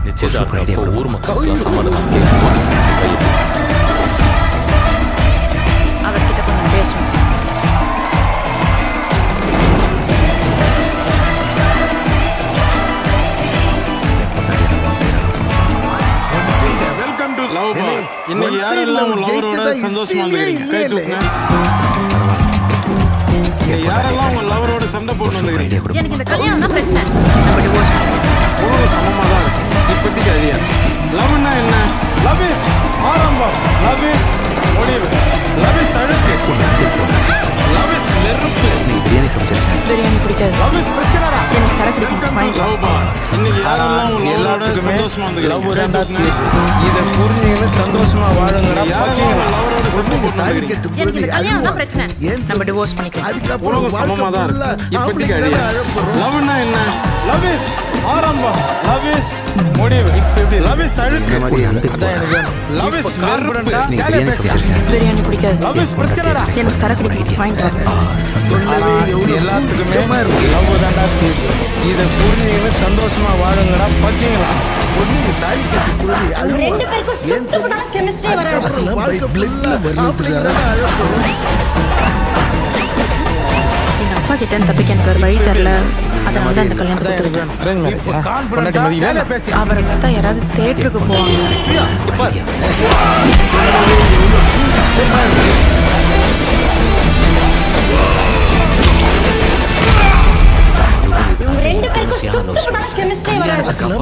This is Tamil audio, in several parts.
நிச்சயதார்த்தம் idea அப்போ கொடுமா. ஊர் மக்களுக்கு சம்மதம் கேட்குமா அவர்கிட்ட கொஞ்சம் பேசணும் வெல்கம் டு லவ் பார் இன்னைக்கு யாரெல்லாம் உங்க லவரோட சந்தோஷமா வந்துக்கிறீங்க கை தூக்குங்க இன்னைக்கு யாரெல்லாம் உங்க லவரோட சண்டை போட்டு வந்துக்கிறீங்க எனக்கு இந்த கல்யாணம் தான் பிரச்சனை நம்ம டிவோர்ஸ் உணவு சமமா தான் இருக்கு இப்போதைக்கு ஐடியா லவ்னா என்ன லவ் இஸ் ஆரம்பம் லவ் இஸ் முடிவு லவ் இஸ் அழுக்கு லவ் இஸ் நெருப்பு நீ பிரியாணி சமைச்சிருக்கேன் பிரியாணி பிடிக்காது லவ் இஸ் பிரச்சனைடா எனக்கு சரக்கு வெல்கம் பிடிக்கும் டு வாங்கிக்கலாம் லவ் பார் இன்னைக்கு யாரெல்லாம் உங்க லவரோட சந்தோஷமா லவ் வந்துக்கிறீங்க கை தாண்டா தூக்குங்க இதை புரிஞ்சுக்கின்னு சந்தோஷமா வாழுங்கடா யாரெல்லாம் உங்க லவரோட சண்டை போட்டு வந்துக்கிறீங்க எனக்கு இந்த கல்யாணம் தான் பிரச்சனை நம்ம டிவோர்ஸ் பண்ணிக்கலாம் உலகம் சமமா தான் இருக்கு இப்போதைக்கு ஐடியா லவ்னா என்ன லவ் இஸ் ஆரம்பம் லவ் இஸ் முடிவு இப்போ எப்படி லவ் இஸ் அழுக்கு இந்த மாதிரி அன்பு அதான் எனக்கு வேணும் லவ் இஸ் நெருப்பு நீ பிரியாணி சமைச்சிருக்கேன் பிரியாணி பிடிக்காது லவ் இஸ் பிரச்சனைடா எனக்கு சரக்கு பிடிக்கும் வாங்கிக்கலாம் ஆனா எல்லாத்துக்குமே லவ் தாண்டா தீர்வு இதை புரிஞ்சுக்கின்னு சந்தோஷமா வாழுங்கடா பத்திங்களா ரெண்டு பேருக்கும் சுட்டு போட்டாலும் கெமிஸ்ட்ரி வராது எங்க அப்பா கிட்ட இருந்து தப்பிக்க எனக்கு ஒரு வழி தரல அதனால தான் இந்த கல்யாணத்தை அதான் எனக்கு கொடுத்துருக்கேன் வேணும் அரேஞ்ச் மேரேஜ் பொண்டாட்டி மதிக்கிறேன் அவரை பார்த்தா யாராவது தேட்டருக்கு போவாங்க இவங்க ரெண்டு பேருக்கும் சுட்டு போட்டாலும் கெமிஸ்ட்ரி வராது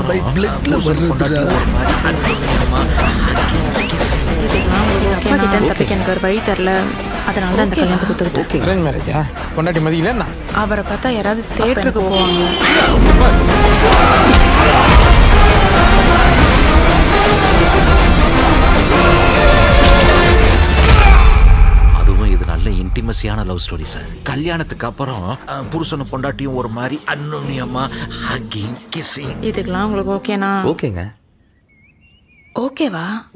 இதுக்கெல்லாம் ஒரு அப்பா கிட்ட இருந்து தப்பிக்க எனக்கு ஒரு வழி தரல அதனால தான் இந்த கல்யாணத்தை கொடுத்துருக்கேன் அரேஞ்ச் மேரேஜா பொண்டாட்டி மதிக்கலன்னா அவரை பார்த்தா யாராவது தேட்டருக்கு போவாங்க அதுவும் இது நல்ல இன்டிமசியான லவ் ஸ்டோரி சார் கல்யாணத்துக்கு அப்புறம் அஹ், புருஷனும் பொண்டாட்டியும் ஒரு மாதிரி அன்னுன்யமா ஹக்கிங் கிஸ்ஸிங் இதுக்கெல்லாம் உங்களுக்கு ஓகேனா ஓகேங்க ஓகேவா